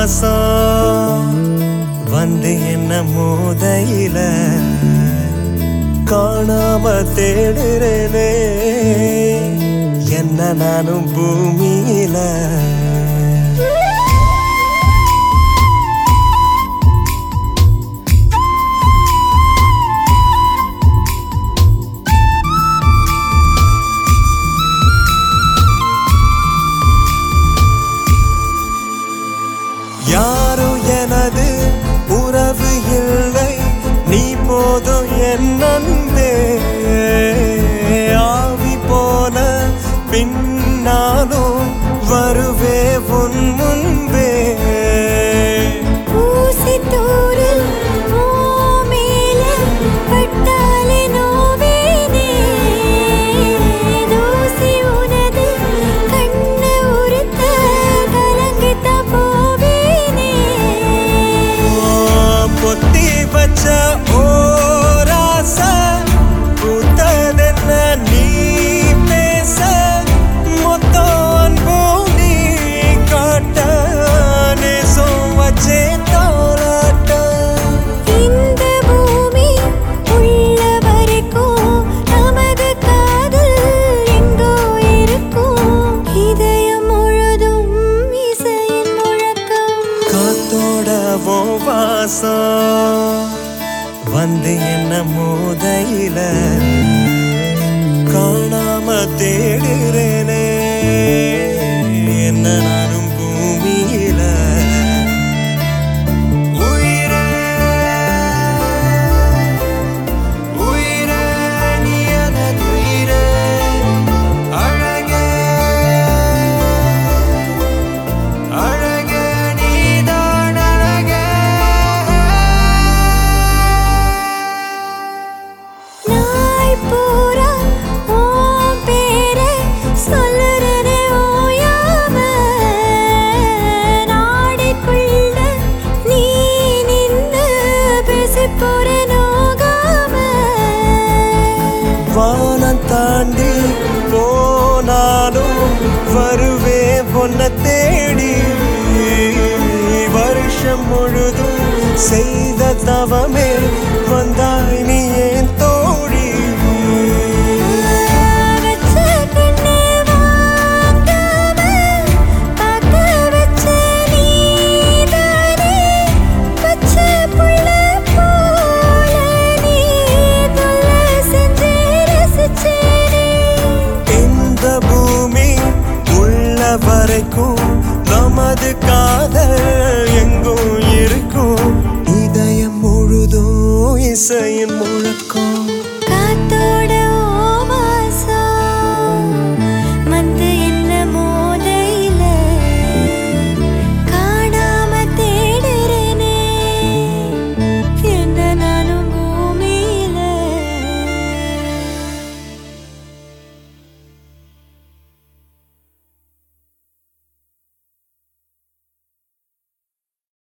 வாசம் வந்து என்ன மோதையில காணாம தேடுறேனே என்ன நானும் பூமியில யாரும் எனது உறவு இல்லை நீ போதும் என் நண்பே ஆவி போன பின்னாலும் வருவே உன் முன்பே ஊசித்தூரில் ஓமேல பட்டாலே நோவேனே தூசி உனது கண்ணு உறுத்த கலங்கித்த போவேனே பொத்தி வச்ச ஓராச பூத்ததென்ன நீ பேச மொத்தம் அன்பும் நீ காட்ட நேசம் வச்சே தாளாட்ட இந்த பூமி உள்ள வரைக்கும் நமது காதல் எங்கோ இருக்கும் இதயம் முழுதும் இசையின் முழக்கம் காத்தோட ஓ வாசம் வந்து என்ன மோதையில காணாம தேடுறேனே என்ன நானும் பூமியில உயிரே உயிரே நீ எனது உயிரே அழகே அழகே நீதான் அழகே நாய் பூரா உன் பேரை சொல்லுறனே ஓயாம. நாடிக்குள்ள நீ நின்னு பேசிப் போற நோகாம. வானம் தாண்டி போனாலும் வருவே பொன்ன தேடி வருஷம் முழுதும் செய்த தவமே வந்தாய் நீ ஏன் தோழி வச்ச கண்ணு வாங்காம, பார்க்க வச்ச நீதானே. பச்சை புள்ள போல நீ தொல்லை செஞ்சு ரசிச்சேனே. இந்த பூமி உள்ள வரைக்கும் நமது காதல் எங்கும் இருக்கும் இதயம் முழுதும் இசை